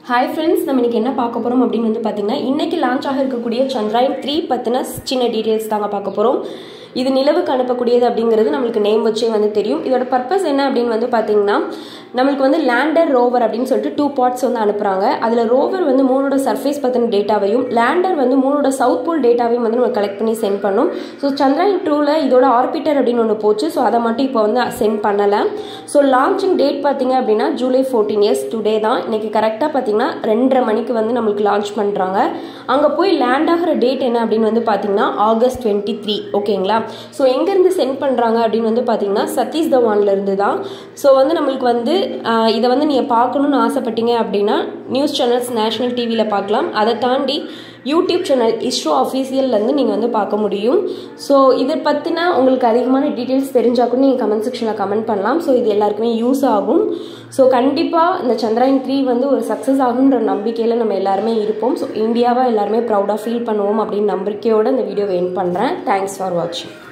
hi friends நம்ம இன்னைக்கு என்ன பார்க்க போகிறோம் அப்படின்னு வந்து பார்த்தீங்கன்னா இன்னைக்கு லான்ச் ஆக இருக்கக்கூடிய சந்திராயன் த்ரீ பற்றின சின்ன டீட்டெயில்ஸ் தாங்க பார்க்க போகிறோம் இது நிலவுக்கு அனுப்பக்கூடியது அப்படிங்கிறது நம்மளுக்கு நேம் வச்சே வந்து தெரியும் இதோட பர்பஸ் என்ன அப்படின்னு வந்து பார்த்தீங்கன்னா நம்மளுக்கு வந்து லேண்டர் ரோவர் அப்படின்னு சொல்லிட்டு டூ பார்ட்ஸ் வந்து அனுப்புகிறாங்க அதில் ரோவர் வந்து மூணோட சர்ஃபேஸ் பற்றின டேட்டாவையும் லேண்டர் வந்து மூணோட சவுத் போல் டேட்டாவையும் வந்து நம்ம கலெக்ட் பண்ணி சென்ட் பண்ணோம் ஸோ சந்திராயன் டூவில் இதோட ஆர்பிட்டர் அப்படின்னு ஒன்று போச்சு ஸோ அதை மட்டும் இப்போ வந்து சென்ட் பண்ணலை ஸோ லான்ச்சிங் டேட் பார்த்தீங்க அப்படின்னா ஜூலை ஃபோர்டீன் இயர்ஸ் டுடே தான் இன்னைக்கு கரெக்டாக பார்த்தீங்கன்னா ரெண்டரை மணிக்கு வந்து நம்மளுக்கு லான்ச் பண்ணுறாங்க அங்கே போய் லேண்ட் ஆகிற டேட் என்ன அப்படின்னு வந்து பார்த்தீங்கன்னா ஆகஸ்ட் டுவெண்ட்டி த்ரீ ஓகேங்களா ஸோ எங்கேருந்து சென்ட் பண்ணுறாங்க அப்படின்னு வந்து பார்த்தீங்கன்னா சதீஷ் தவான்லேருந்து தான் ஸோ வந்து நம்மளுக்கு வந்து ஆஹ், இதை வந்து நீங்கள் பார்க்கணுன்னு ஆசைப்பட்டீங்க அப்படின்னா நியூஸ் சேனல்ஸ் நேஷனல் டிவியில் பார்க்கலாம் அதை தாண்டி யூடியூப் சேனல் இஸ்ரோ அஃபீஷியல்லேருந்து நீங்கள் வந்து பார்க்க முடியும் ஸோ இதை பற்றின உங்களுக்கு அதிகமான டீட்டெயில்ஸ் தெரிஞ்சால் கூட நீங்கள் கமெண்ட் செக்ஷனில் கமெண்ட் பண்ணலாம் ஸோ இது எல்லாருக்குமே யூஸ் ஆகும் ஸோ கண்டிப்பாக இந்த சந்திராயன் த்ரீ வந்து ஒரு சக்ஸஸ் ஆகுன்ற நம்பிக்கையில் நம்ம எல்லாருமே இருப்போம் ஸோ இந்தியாவாக எல்லாருமே ப்ரௌடாக ஃபீல் பண்ணுவோம் அப்படின்னு நம்பிக்கையோடு இந்த வீடியோவை என் பண்ணுறேன் தேங்க்ஸ் ஃபார் வாட்சிங்